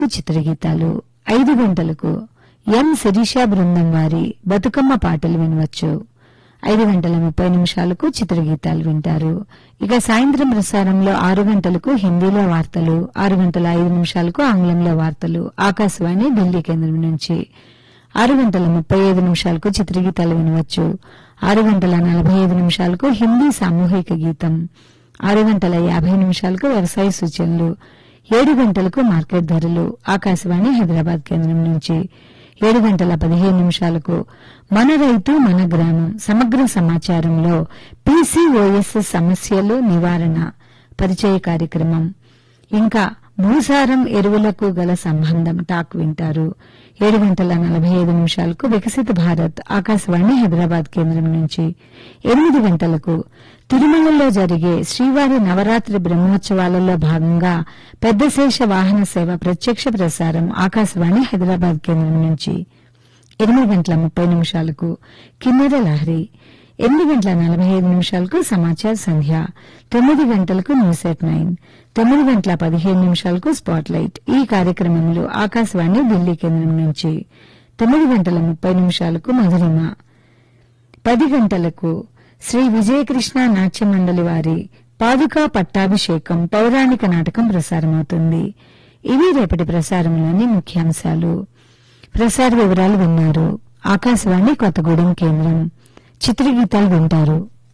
చిత్రగీతాలు ఐదు గంటలకు ఎం శిరీష బృందం వారి బతుకమ్మ పాటలు వినవచ్చు ఐదు గంటల ముప్పై నిమిషాలకు చిత్రగీతాలు వింటారు ఇక సాయంత్రం ప్రసారంలో ఆరు గంటలకు హిందీలో వార్తలు ఆరు గంటల ఐదు నిమిషాలకు ఆంగ్లంలో వార్తలు ఆకాశవాణి ఢిల్లీ కేంద్రం నుంచి ఆరు గంటల ముప్పై ఐదు నిమిషాలకు చిత్రగీతాలు వినవచ్చు ఆరు గంటల నలభై ఐదు నిమిషాలకు హిందీ సామూహిక గీతం ఆరు గంటల యాభై నిమిషాలకు వ్యవసాయ సూచనలు ఏడు గంటలకు మార్కెట్ ధరలు ఆకాశవాణి హైదరాబాద్ కేంద్రం నుంచి ఏడు గంటల పదిహేను నిమిషాలకు మన రైతు మన గ్రామం సమగ్ర సమాచారంలో పీసీఓఎస్ సమస్యలు నివారణ పరిచయ కార్యక్రమం ఇంకా భూసారం ఎరువులకు గల సంబంధం టాక్ వింటారు ఏడు గంటల నలభై ఐదు నిమిషాలకు వికసిత భారత్ ఆకాశవాణి హైదరాబాద్ కేంద్రం నుంచి ఎనిమిది గంటలకు తిరుమలలో జరిగే శ్రీవారి నవరాత్రి బ్రహ్మోత్సవాలలో భాగంగా పెద్దశేష వాహన సేవ ప్రత్యక్ష ప్రసారం ఆకాశవాణి హైదరాబాద్ కేంద్రం నుంచి ఎనిమిది గంటల ముప్పై నిమిషాలకు కిన్నెర లహరి ఎనిమిది గంటల నలభై ఐదు నిమిషాలకు సమాచార సంధ్య తొమ్మిది గంటలకు న్యూస్ ఎట్ నైన్ తొమ్మిది గంటల పదిహేను నిమిషాలకు స్పాట్ లైట్ ఈ కార్యక్రమంలో ఆకాశవాణి ఢిల్లీ కేంద్రం నుంచి తొమ్మిది గంటల ముప్పై నిమిషాలకు మధురిమ పది గంటలకు శ్రీ విజయకృష్ణ నాట్య మండలి వారి పాదుకా పట్టాభిషేకం పౌరాణిక నాటకం ప్రసారమవుతుంది ఇవి రేపటి ప్రసారంలోని ముఖ్యాంశాలు ప్రసార వివరాలు విన్నారు ఆకాశవాణి కొత్తగూడెం కేంద్రం చిత్రగీతాలు వింటారు